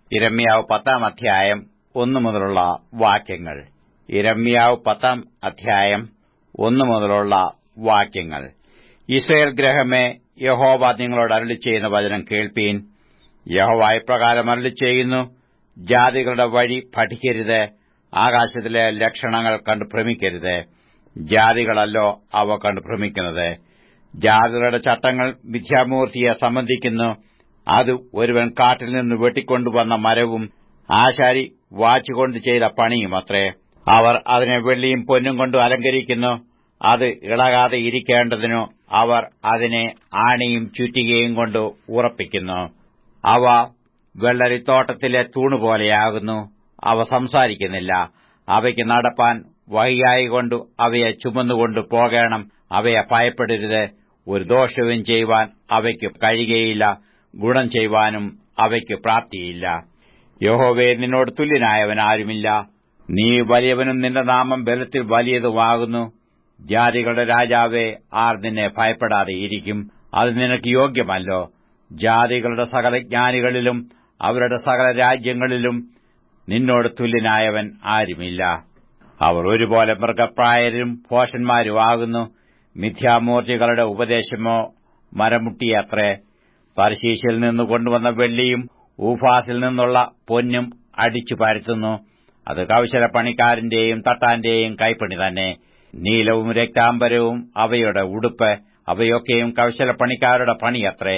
ഇരമ്യാവ് പത്താം അധ്യായം ഒന്നു മുതലുള്ള വാക്യങ്ങൾ ഇരമ്യാവ് പത്താം അധ്യായം ഒന്നു മുതലുള്ള വാക്യങ്ങൾ ഇസ്രയേൽ ഗ്രഹമേ യഹോവ നിങ്ങളോട് അരുളി ചെയ്യുന്ന വചനം കേൾപ്പീൻ യഹോവ ഇപ്രകാരം അരുളി ചെയ്യുന്നു ജാതികളുടെ വഴി പഠിക്കരുത് ആകാശത്തിലെ ലക്ഷണങ്ങൾ കണ്ടു ഭ്രമിക്കരുത് ജാതികളല്ലോ അവ കണ്ടു ഭ്രമിക്കുന്നത് ജാതികളുടെ ചട്ടങ്ങൾ മിഥ്യാമൂർത്തിയെ സംബന്ധിക്കുന്നു അത് ഒരുവൻ കാട്ടിൽ നിന്ന് വെട്ടിക്കൊണ്ടുവന്ന മരവും ആശാരി വാച്ചുകൊണ്ട് ചെയ്ത പണിയുമത്രേ അവർ അതിനെ വെള്ളിയും പൊന്നും കൊണ്ട് അലങ്കരിക്കുന്നു അത് ഇളകാതെ ഇരിക്കേണ്ടതിനു അവർ അതിനെ ആണിയും ചുറ്റികയും കൊണ്ട് ഉറപ്പിക്കുന്നു അവ വെള്ളരിത്തോട്ടത്തിലെ തൂണുപോലെയാകുന്നു അവ സംസാരിക്കുന്നില്ല അവയ്ക്ക് നടപ്പാൻ വഹിയായികൊണ്ടു അവയെ ചുമന്നുകൊണ്ടു പോകണം അവയെ ഭയപ്പെടരുത് ഒരു ദോഷവും ചെയ്യുവാൻ അവയ്ക്ക് കഴിയുകയില്ല ഗുണം ചെയ്യുവാനും അവയ്ക്ക് പ്രാപ്തിയില്ല യഹോവേ നിന്നോട് തുല്യനായവൻ ആരുമില്ല നീ വലിയവനും നിന്റെ നാമം ബലത്തിൽ വലിയതുമാകുന്നു ജാതികളുടെ രാജാവേ ആർ നിന്നെ ഭയപ്പെടാതെ ഇരിക്കും അത് നിനക്ക് യോഗ്യമല്ലോ ജാതികളുടെ സകല ജ്ഞാനികളിലും അവരുടെ സകല രാജ്യങ്ങളിലും നിന്നോട് തുല്യനായവൻ ആരുമില്ല അവർ ഒരുപോലെ മൃഗപ്രായരും ഭോഷന്മാരുമാകുന്നു മിഥ്യാമൂർത്തികളുടെ ഉപദേശമോ മരമുട്ടിയത്രേ തർശീശിൽ നിന്ന് കൊണ്ടുവന്ന വെള്ളിയും ഊഫാസിൽ നിന്നുള്ള പൊന്നും അടിച്ചു പരത്തുന്നു അത് കൗശല പണിക്കാരന്റെയും തട്ടാന്റെയും കൈപ്പണി തന്നെ നീലവും രക്താംബരവും അവയുടെ ഉടുപ്പ് അവയൊക്കെയും കൗശല പണിക്കാരുടെ പണിയത്രേ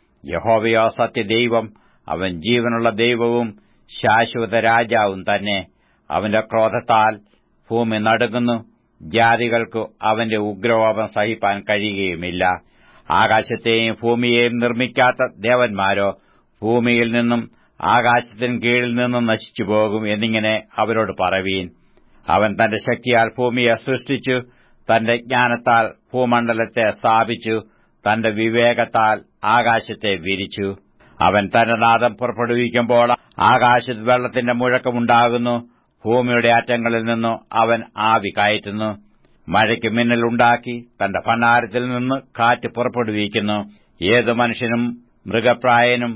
യഹോവയോ സത്യദൈവം അവൻ ജീവനുള്ള ദൈവവും ശാശ്വത രാജാവും തന്നെ അവന്റെ ക്രോധത്താൽ ഭൂമി നടുങ്ങുന്നു ജാതികൾക്കു അവന്റെ ഉഗ്രകോപം സഹിപ്പാൻ കഴിയുകയുമില്ല ആകാശത്തെയും ഭൂമിയെയും നിർമ്മിക്കാത്ത ദേവന്മാരോ ഭൂമിയിൽ നിന്നും ആകാശത്തിന് കീഴിൽ നിന്നും നശിച്ചുപോകും എന്നിങ്ങനെ അവരോട് പറവീൻ അവൻ തന്റെ ശക്തിയാൽ ഭൂമിയെ സൃഷ്ടിച്ചു തന്റെ ജ്ഞാനത്താൽ ഭൂമണ്ഡലത്തെ സ്ഥാപിച്ചു തന്റെ വിവേകത്താൽ ആകാശത്തെ വിരിച്ചു അവൻ തന്റെ നാദം പുറപ്പെടുവിക്കുമ്പോൾ ആകാശത്ത് വെള്ളത്തിന്റെ മുഴക്കമുണ്ടാകുന്നു ഭൂമിയുടെ അറ്റങ്ങളിൽ നിന്നു അവൻ ആവി കയറ്റുന്നു മഴയ്ക്ക് മിന്നലുണ്ടാക്കി തന്റെ ഭണ്ഡാരത്തിൽ നിന്ന് കാറ്റ് പുറപ്പെടുവിക്കുന്നു ഏതു മനുഷ്യനും മൃഗപ്രായനും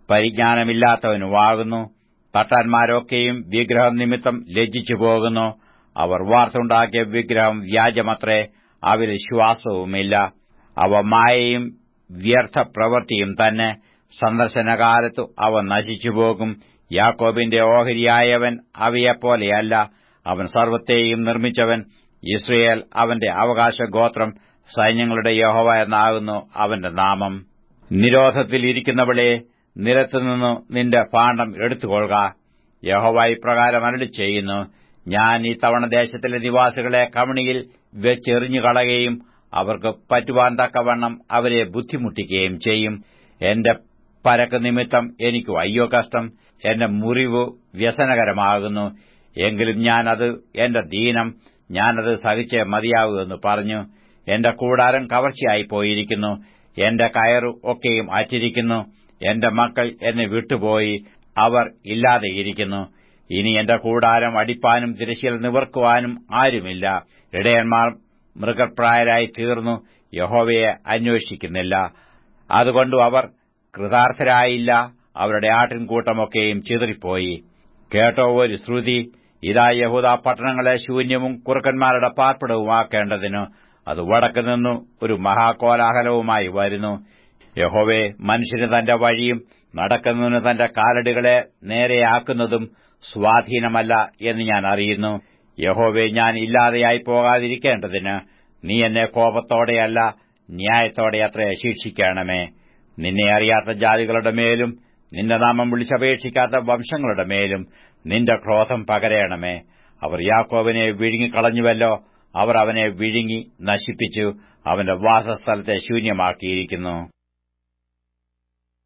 പരിജ്ഞാനമില്ലാത്തവനുമാകുന്നു തട്ടാന്മാരൊക്കെയും വിഗ്രഹം നിമിത്തം ലജ്ജിച്ചു പോകുന്നു അവർ വാർത്തുണ്ടാക്കിയ വിഗ്രഹം വ്യാജമത്രേ അവരിൽ ശ്വാസവുമില്ല അവ മായയും വ്യർത്ഥ പ്രവൃത്തിയും തന്നെ സന്ദർശനകാലത്തു അവ നശിച്ചുപോകും യാക്കോബിന്റെ ഓഹരിയായവൻ അവയെപ്പോലെയല്ല അവൻ സർവത്തെയും നിർമ്മിച്ചവൻ ഇസ്രയേൽ അവന്റെ അവകാശഗോത്രം സൈന്യങ്ങളുടെ യഹോവ എന്നാകുന്നു അവന്റെ നാമം നിരോധത്തിൽ ഇരിക്കുന്നവളെ നിലത്തുനിന്നു നിന്റെ പാണ്ഡം എടുത്തുകൊള്ളുക യഹോവ ഇപ്രകാരം അരളി ചെയ്യുന്നു ഞാൻ ഈ തവണ ദേശത്തിലെ നിവാസികളെ കവണിയിൽ വെച്ചെറിഞ്ഞു കളയുകയും അവർക്ക് പറ്റുവാൻ തക്കവണ്ണം അവരെ ബുദ്ധിമുട്ടിക്കുകയും ചെയ്യും എന്റെ പരക്ക് നിമിത്തം എനിക്കു അയ്യോ കഷ്ടം എന്റെ മുറിവ് വ്യസനകരമാകുന്നു എങ്കിലും ഞാനത് എന്റെ ദീനം ഞാനത് സഹിച്ചേ മതിയാവൂ എന്ന് പറഞ്ഞു എന്റെ കൂടാരം കവർച്ചയായി പോയിരിക്കുന്നു എന്റെ കയറു ഒക്കെയും അറ്റിരിക്കുന്നു എന്റെ മക്കൾ എന്നെ വിട്ടുപോയി അവർ ഇല്ലാതെയിരിക്കുന്നു ഇനി എന്റെ കൂടാരം അടിപ്പാനും തിരശ്ശീൽ നിവർക്കുവാനും ആരുമില്ല ഇടയന്മാർ മൃഗപ്രായരായി തീർന്നു യഹോവയെ അന്വേഷിക്കുന്നില്ല അതുകൊണ്ടു അവർ കൃതാർത്ഥരായില്ല അവരുടെ ആട്ടിൻകൂട്ടമൊക്കെയും ചിതറിപ്പോയി കേട്ടോ ഒരു ശ്രുതി ഇതാ യഹൂദ പട്ടണങ്ങളെ ശൂന്യവും കുറുക്കന്മാരുടെ പാർപ്പിടവുമാക്കേണ്ടതിന് അത് വടക്ക് നിന്നു ഒരു മഹാകോലാഹലവുമായി വരുന്നു യഹോവെ മനുഷ്യന് തന്റെ വഴിയും നടക്കുന്നതിന് തന്റെ കാലടികളെ നേരെയാക്കുന്നതും സ്വാധീനമല്ല എന്ന് ഞാൻ അറിയുന്നു യഹോവെ ഞാൻ ഇല്ലാതെയായി പോകാതിരിക്കേണ്ടതിന് നീ എന്നെ കോപത്തോടെയല്ല ന്യായത്തോടെ അത്രേ ശിക്ഷിക്കണമേ നിന്നെ അറിയാത്ത ജാതികളുടെ മേലും നിന്റെ നാമം വിളിച്ചപേക്ഷിക്കാത്ത വംശങ്ങളുടെ മേലും നിന്റെ ക്രോധം പകരയണമേ അവർ യാക്കോബിനെ വിഴുങ്ങിക്കളഞ്ഞുവല്ലോ അവർ അവനെ വിഴുങ്ങി നശിപ്പിച്ചു അവന്റെ വാസസ്ഥലത്തെ ശൂന്യമാക്കിയിരിക്കുന്നു